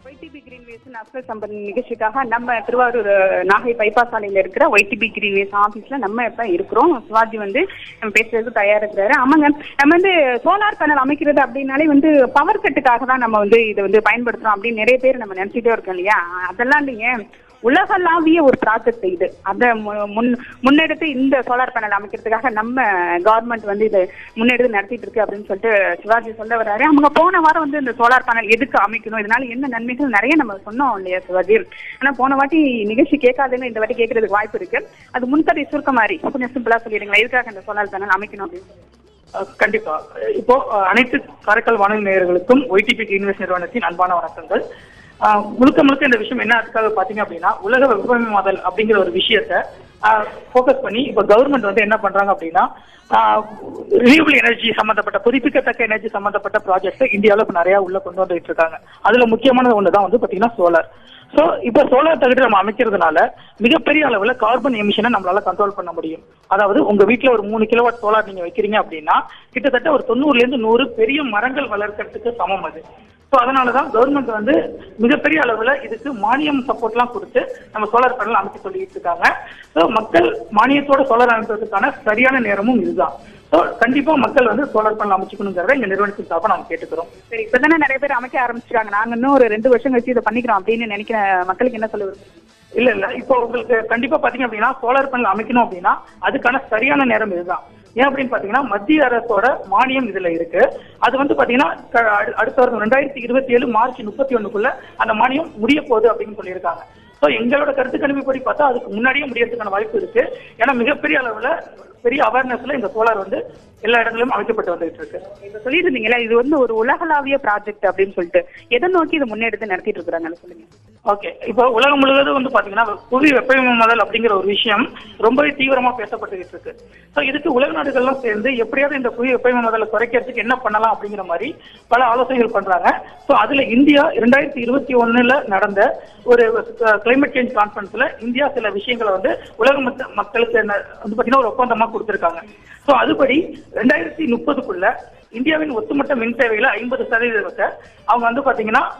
YDP Greenways national Sampann நிகழ்ச்சிக்காக நம்ம திருவாரூர் அஹ், Nagai bypass சாலையில இருக்கிற ஒய்டிபி கிரீன்வேஸ் ஆபீஸ்ல நம்ம இப்ப இருக்கிறோம் சிவாஜி வந்து நம்ம பேசுறதுக்கு தயாரா இருக்கிறாரு ஆமாங்க நம்ம வந்து சோலார் பேனல் அமைக்கிறது அப்படின்னாலே வந்து பவர் கட்டுக்காக தான் நம்ம வந்து இதை வந்து பயன்படுத்துறோம் அப்படின்னு நிறைய பேர் நம்ம நினைச்சிட்டே இருக்கோம் இல்லையா அதெல்லாம் இல்லைங்க உலகளாவிய ஒரு ப்ராஜெக்ட் இது அதை மு- முன் முன்னெடுத்து இந்த சோலார் பேனல் அமைக்கிறதுக்காக நம்ம கவர்மெண்ட் வந்து இது முன்னெடுத்து நடத்திட்டு இருக்கு அப்படின்னு சொல்லிட்டு சிவாஜி சொல்ல வர்றாரு அவங்க போன வாரம் வந்து இந்த சோலார் பேனல் எதுக்கு அமைக்கணும் இதனால என்ன நன்மைகள் நிறைய நம்ம சொன்னோம் இல்லையா சிவாஜி ஆனா போன வாட்டி நிகழ்ச்சி கேட்காதுன்னு இந்த வாட்டி கேட்கறதுக்கு வாய்ப்பு இருக்கு அது முன்கதை சுருக்க மாதிரி கொஞ்சம் சிம்பிளா சொல்லிடுங்களா எதுக்காக இந்த சோலார் பேனல் அமைக்கணும் அப்படின்னு அஹ் கண்டிப்பா இப்போ அஹ், அனைத்து காரைக்கால் வானொலி நேயர்களுக்கும் ஒய்டிபி யூனிவர்ஸ் நிறுவனத்தின் அன்பான வணக்கங்கள் அஹ், முழுக்க முழுக்க இந்த விஷயம் என்ன அதுக்காக பாத்தீங்க அப்படின்னா உலக வெப்பமயமாதல் அப்படிங்கிற ஒரு விஷயத்த ஃபோக்கஸ் பண்ணி இப்போ கவர்மெண்ட் வந்து என்ன பண்றாங்க அப்படின்னா ரினியூபிள் எனர்ஜி சம்பந்தப்பட்ட புதுப்பிக்கத்தக்க எனர்ஜி சம்பந்தப்பட்ட ப்ராஜெக்ட்ஸ் இந்தியாவில் இப்போ நிறைய உள்ள கொண்டு வந்துட்டு இருக்காங்க அதுல முக்கியமானது ஒன்று தான் வந்து பாத்தீங்கன்னா சோலார் ஸோ இப்போ சோலார் தகடு நம்ம அமைக்கிறதுனால மிகப்பெரிய அளவுல கார்பன் எமிஷனை நம்மளால கண்ட்ரோல் பண்ண முடியும் அதாவது உங்க வீட்ல ஒரு மூணு கிலோவாட் சோலார் நீங்க வைக்கிறீங்க அப்படின்னா கிட்டத்தட்ட ஒரு தொண்ணூறுல இருந்து நூறு பெரிய மரங்கள் வளர்க்கறதுக்கு சமம் அது ஸோ அதனால தான் கவர்மெண்ட் வந்து மிகப்பெரிய அளவுல இதுக்கு மானியம் சப்போர்ட்லாம் கொடுத்து நம்ம சோலார் பேனல் அமைக்க சொல்லிட்டு இருக்காங்க ஸோ மக்கள் மானியத்தோட சோலார் அமைப்பதற்கான சரியான நேரமும் இதுதான் ஸோ கண்டிப்பா மக்கள் வந்து சோலார் பேனல் அமைச்சுக்கணுங்கிறத எங்க நிறுவனத்தின் சார்பாக நாங்கள் கேட்டுக்கிறோம் சரி இப்பதானே நிறைய பேர் அமைக்க ஆரம்பிச்சிருக்காங்க நாங்க இன்னும் ஒரு ரெண்டு வருஷம் கழிச்சு இதை பண்ணிக்கிறோம் அப்படின்னு நினைக்கிற மக்களுக்கு என்ன சொல்ல விரும்புறீங்க? இல்ல இல்ல இப்போ உங்களுக்கு கண்டிப்பா பாத்தீங்க அப்படின்னா சோலார் பேனல் அமைக்கணும் அப்படின்னா அதுக்கான சரியான நேரம் இதுதான் ஏன் அப்படின்னு பாத்தீங்கன்னா மத்திய அரசோட மானியம் இதுல இருக்கு அது வந்து பாத்தீங்கன்னா க- அடு- அடுத்த வருடம் ரெண்டாயிரத்தி இருபத்தி ஏழு மார்ச் முப்பத்தி ஒண்ணுக்குள்ள அந்த மானியம் முடிய போகுது அப்படின்னு சொல்லியிருக்காங்க ஸோ எங்களோட கருத்து கணிப்புப்படி பார்த்தா அதுக்கு முன்னாடியே முடியறதுக்கான வாய்ப்பு இருக்கு ஏன்னா மிகப்பெரிய அளவுல பெரிய அவேர்னஸ்ல இந்த சோலார் வந்து எல்லா இடங்களிலும் அமைக்கப்பட்டு வந்துகிட்டு இருக்கு இப்ப சொல்லிட்டு இருந்தீங்களா இது வந்து ஒரு உலகளாவிய ப்ராஜெக்ட் அப்படின்னு சொல்லிட்டு எதை நோக்கி இதை முன்னெடுத்து நடத்திட்டு இருக்கிறாங்கன்னு சொல்லுங்க ஓகே இப்போ உலகம் முழுவதும் வந்து பாத்தீங்கன்னா புவி வெப்பமயமாதல் அப்படிங்கிற ஒரு விஷயம் ரொம்பவே தீவிரமா பேசப்பட்டுக்கிட்டு இருக்கு ஸோ இதுக்கு உலக நாடுகள்லாம் சேர்ந்து எப்படியாவது இந்த புவி வெப்பமயமாதலை குறைக்கிறதுக்கு என்ன பண்ணலாம் அப்படிங்கிற மாதிரி பல ஆலோசனைகள் பண்றாங்க ஸோ அதுல இந்தியா இரண்டாயிரத்தி இருபத்தி ஒண்ணுல நடந்த ஒரு கிளைமேட் சேஞ்ச் கான்ஃபரன்ஸ்ல இந்தியா சில விஷயங்களை வந்து உலக மத்த- மக்களுக்கு என்ன- வந்து பாத்தீங்கன்னா ஒரு ஒப்பந்தமா கொடுத்திருக்காங்க ஸோ அதுபடி ரெண்டாயிரத்தி முப்பதுக்குள்ள இந்தியாவின் ஒட்டுமொத்த மின் தேவையில ஐம்பது சதவீதத்தை அவங்க வந்து பாத்தீங்கன்னா